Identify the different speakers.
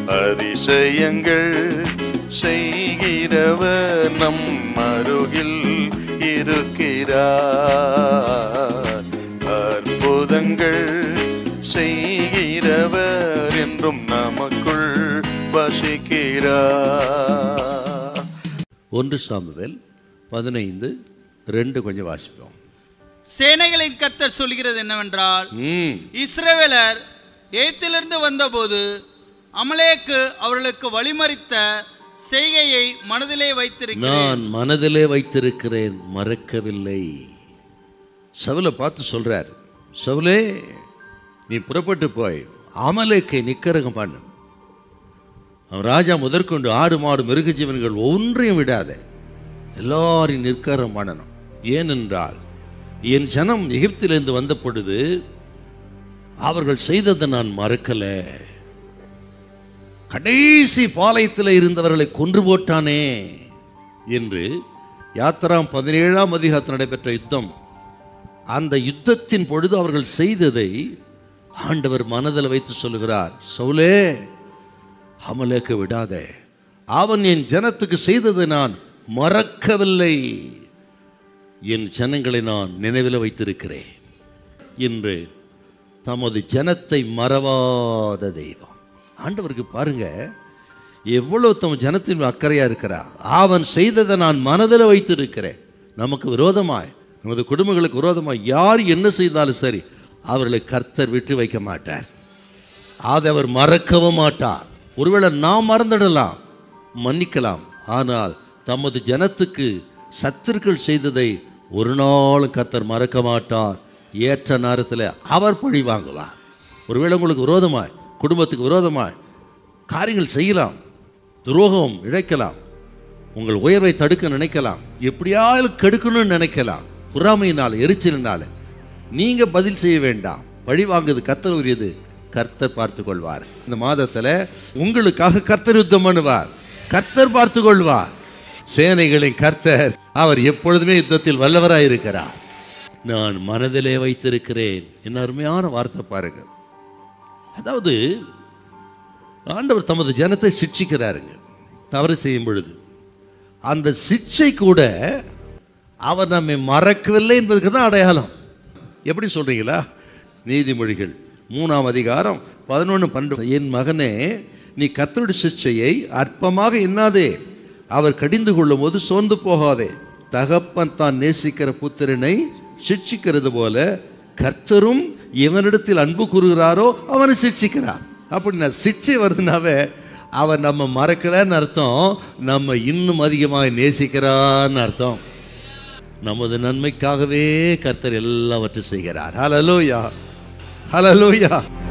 Speaker 1: அதிசயங்கள் செய்கிறவர் நம் அருகில் இருக்கிறார் அற்புதங்கள் செய்கிறவர் என்றும் நமக்குள் வசிக்கிறார்
Speaker 2: ஒன்று சாமுவேல் பதினைந்து ரெண்டு கொஞ்சம் வாசிப்போம்
Speaker 3: சேனைகளின் கர்த்தர் சொல்கிறது என்னவென்றால்
Speaker 2: ம்
Speaker 3: இஸ்ரவேலர் எய்த்திலிருந்து வந்தபோது அமலேக்கு அவர்களுக்கு வழிமறித்த செய்கையை மனதிலே வைத்திருக்கிறேன்
Speaker 2: நான் மனதிலே வைத்திருக்கிறேன் மறக்கவில்லை சவுலை பார்த்து சொல்றார் சவுலே நீ புறப்பட்டு போய் அமலேக்கை நிக்கரகம் பண்ணு அவன் ராஜா முதற்கொண்டு ஆடு மாடு மிருக ஜீவன்கள் ஒன்றையும் விடாத எல்லாரையும் நிற்கரம் பண்ணணும் ஏனென்றால் என் ஜனம் எகிப்திலிருந்து வந்த பொழுது அவர்கள் செய்ததை நான் மறக்கலை கடைசி பாளையத்தில் இருந்தவர்களை கொன்று போட்டானே என்று யாத்திராம் பதினேழாம் அதிகாரத்தில் நடைபெற்ற யுத்தம் அந்த யுத்தத்தின் பொழுது அவர்கள் செய்ததை ஆண்டவர் மனதில் வைத்து சொல்லுகிறார் சவுலே அமலேக்க விடாதே அவன் என் ஜனத்துக்கு செய்ததை நான் மறக்கவில்லை என் ஜனங்களை நான் நினைவில் வைத்திருக்கிறேன் என்று தமது ஜனத்தை மறவாத தெய்வம் ஆண்டவருக்கு பாருங்க எவ்வளவு தம் ஜனத்தின் மேல் அக்கறையா இருக்கிறார் அவன் செய்ததை நான் மனதில் வைத்திருக்கிறேன் நமக்கு விரோதமாய் நமது குடும்பங்களுக்கு விரோதமாய் யார் என்ன செய்தாலும் சரி அவர்களை கர்த்தர் விட்டு வைக்க மாட்டார் அதை அவர் மறக்கவும் மாட்டார் ஒருவேளை நாம் மறந்துடலாம் மன்னிக்கலாம் ஆனால் தமது ஜனத்துக்கு சத்துருக்கள் செய்ததை ஒரு நாளும் கர்த்தர் மறக்க மாட்டார் ஏற்ற நேரத்தில் அவர் பழி வாங்குவார் ஒருவேளை உங்களுக்கு விரோதமாய் குடும்பத்துக்கு விரோதமாய் காரியங்கள் செய்யலாம் துரோகம் இழைக்கலாம் உங்கள் உயர்வை தடுக்க நினைக்கலாம் எப்படியாவது கெடுக்கணும்னு நினைக்கலாம் பொறாமையினால் எரிச்சலினால நீங்க பதில் செய்ய வேண்டாம் பழி வாங்குது கர்த்தர் உரியது கர்த்தர் பார்த்து கொள்வார் இந்த மாதத்துல உங்களுக்காக கர்த்தர் யுத்தம் பண்ணுவார் கர்த்தர் பார்த்து கொள்வார் சேனைகளின் கர்த்தர் அவர் எப்பொழுதுமே யுத்தத்தில் வல்லவராய் இருக்கிறார் நான் மனதிலே வைத்திருக்கிறேன் என்ன அருமையான வார்த்தை பாருங்க அதாவது ஆண்டவர் தமது ஜனத்தை சிட்சிக்கிறாருங்க தவறு செய்யும் பொழுது அந்த சிக்ஷை கூட அவர் நம்மை மறக்கவில்லை என்பதுக்கு தான் அடையாளம் எப்படி சொல்றீங்களா நீதிமொழிகள் மூணாம் அதிகாரம் பதினொன்று பன்னெண்டு என் மகனே நீ கர்த்தருடைய சிக்ஷையை அற்பமாக எண்ணாதே அவர் கடிந்து கொள்ளும் போது சோர்ந்து போகாதே தகப்பன் தான் நேசிக்கிற புத்திரனை சிட்சிக்கிறது போல கர்த்தரும் எவனிடத்தில் அன்பு கூறுகிறாரோ அவனை சிட்சிக்கிறார் அப்படின்னா சிட்சை வருதுனாவே அவர் நம்ம மறக்கலன்னு அர்த்தம் நம்ம இன்னும் அதிகமாக நேசிக்கிறான்னு அர்த்தம் நமது நன்மைக்காகவே கர்த்தர் எல்லாவற்றையும் செய்கிறார் ஹலலூயா ஹலலூயா